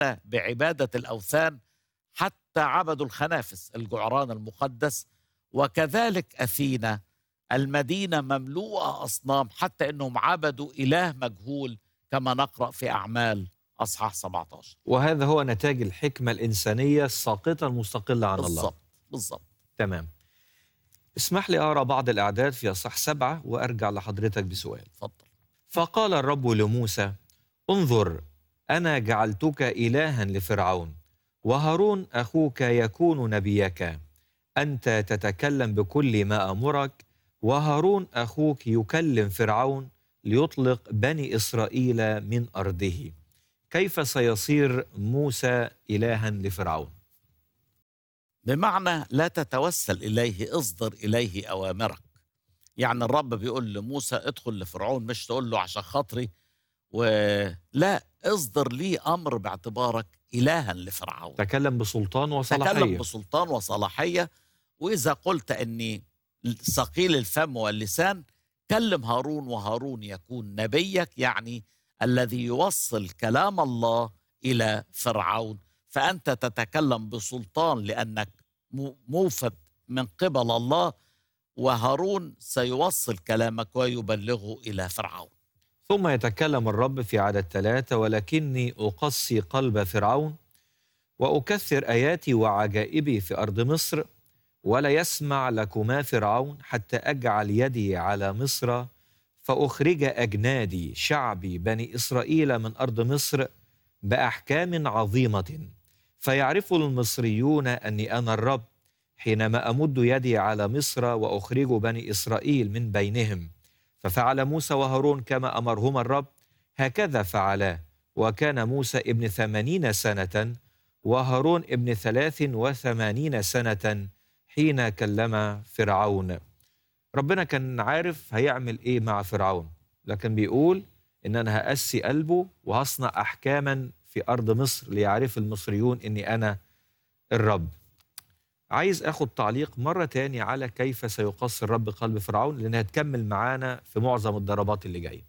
بعبادة الأوثان حتى عبدوا الخنافس الجعران المقدس وكذلك أثينا المدينة مملوءة أصنام حتى أنهم عبدوا إله مجهول كما نقرأ في أعمال أصحاح 17 وهذا هو نتاج الحكمة الإنسانية الساقطة المستقلة عن الله بالضبط بالضبط تمام اسمح لي أقرأ بعض الأعداد في أصح سبعة وأرجع لحضرتك بسؤال اتفضل فقال الرب لموسى انظر أنا جعلتك إلها لفرعون وهارون أخوك يكون نبيك أنت تتكلم بكل ما أمرك وهارون أخوك يكلم فرعون ليطلق بني إسرائيل من أرضه كيف سيصير موسى إلها لفرعون؟ بمعنى لا تتوسل إليه اصدر إليه أوامرك يعني الرب بيقول لموسى ادخل لفرعون مش تقول له عشان خاطري ولا اصدر لي أمر باعتبارك إلها لفرعون تكلم بسلطان تكلم وصلاحية بسلطان وصلاحية وإذا قلت أني ثقيل الفم واللسان كلم هارون وهارون يكون نبيك يعني الذي يوصل كلام الله إلى فرعون فأنت تتكلم بسلطان لأنك مو- موفد من قبل الله وهارون سيوصل كلامك ويبلغه إلى فرعون ثم يتكلم الرب في عدد ثلاثة ولكني أقصي قلب فرعون وأكثر آياتي وعجائبي في أرض مصر ولا يسمع لكما فرعون حتى أجعل يدي على مصر فأخرج أجنادي شعبي بني إسرائيل من أرض مصر بأحكام عظيمة فيعرف المصريون أني أنا الرب حينما أمد يدي على مصر وأخرج بني إسرائيل من بينهم ففعل موسى وهارون كما أمرهما الرب هكذا فعلا وكان موسى ابن ثمانين سنة وهارون ابن ثلاث وثمانين سنة حين كلم فرعون ربنا كان عارف هيعمل ايه مع فرعون لكن بيقول ان انا هأسي قلبه وهصنع احكاما في ارض مصر ليعرف المصريون اني انا الرب عايز اخد تعليق مرة تاني على كيف سيقص الرب قلب فرعون لانها هتكمل معانا في معظم الضربات اللي جاية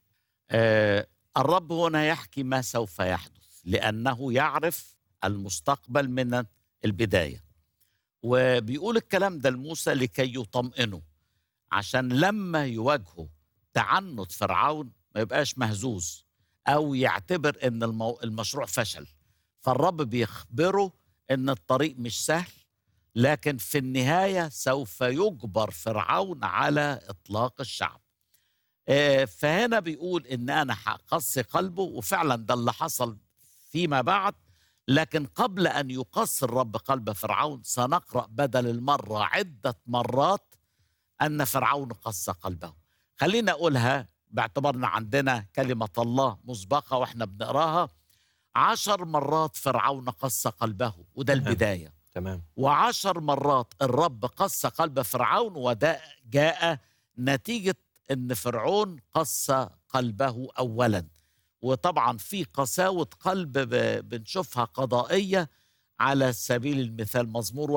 آه الرب هنا يحكي ما سوف يحدث لأنه يعرف المستقبل من البداية وبيقول الكلام ده لموسى لكي يطمئنه عشان لما يواجهه تعنت فرعون ما يبقاش مهزوز أو يعتبر أن المو... المشروع فشل فالرب بيخبره أن الطريق مش سهل لكن في النهاية سوف يجبر فرعون على إطلاق الشعب آه، فهنا بيقول ان انا هقص قلبه وفعلا ده اللي حصل فيما بعد لكن قبل ان يقص الرب قلب فرعون سنقرا بدل المره عده مرات ان فرعون قص قلبه خلينا اقولها باعتبارنا عندنا كلمه الله مسبقه واحنا بنقراها عشر مرات فرعون قص قلبه وده تمام. البدايه تمام وعشر مرات الرب قص قلب فرعون وده جاء نتيجة أن فرعون قص قلبه أولا وطبعا في قساوة قلب ب- بنشوفها قضائية على سبيل المثال مزمور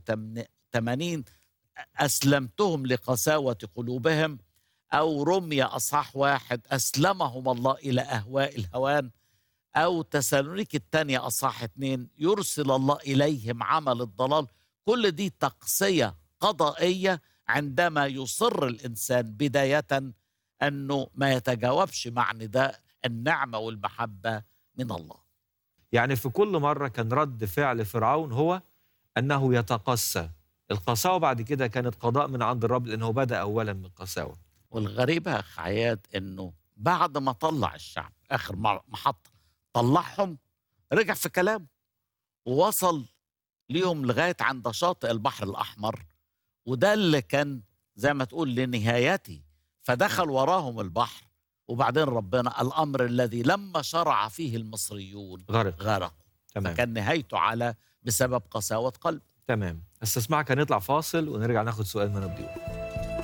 81 أسلمتهم لقساوة قلوبهم أو رمي أصحاح واحد أسلمهم الله إلى أهواء الهوان أو تسالونيك الثانية أصحاح اتنين يرسل الله إليهم عمل الضلال كل دي تقصية قضائية عندما يصر الإنسان بداية أنه ما يتجاوبش مع نداء النعمة والمحبة من الله يعني في كل مرة كان رد فعل فرعون هو أنه يتقسى القساوة بعد كده كانت قضاء من عند الرب لأنه بدأ أولا من قساوة والغريبة يا أخ عياد أنه بعد ما طلع الشعب آخر مر- محطة طلعهم رجع في كلامه ووصل ليهم لغاية عند شاطئ البحر الأحمر وده اللي كان زي ما تقول لنهايته فدخل وراهم البحر وبعدين ربنا الأمر الذي لما شرع فيه المصريون غرق غرقوا تمام فكان نهايته على بسبب قساوة قلب تمام استسمعك هنطلع فاصل ونرجع ناخد سؤال من الضيوف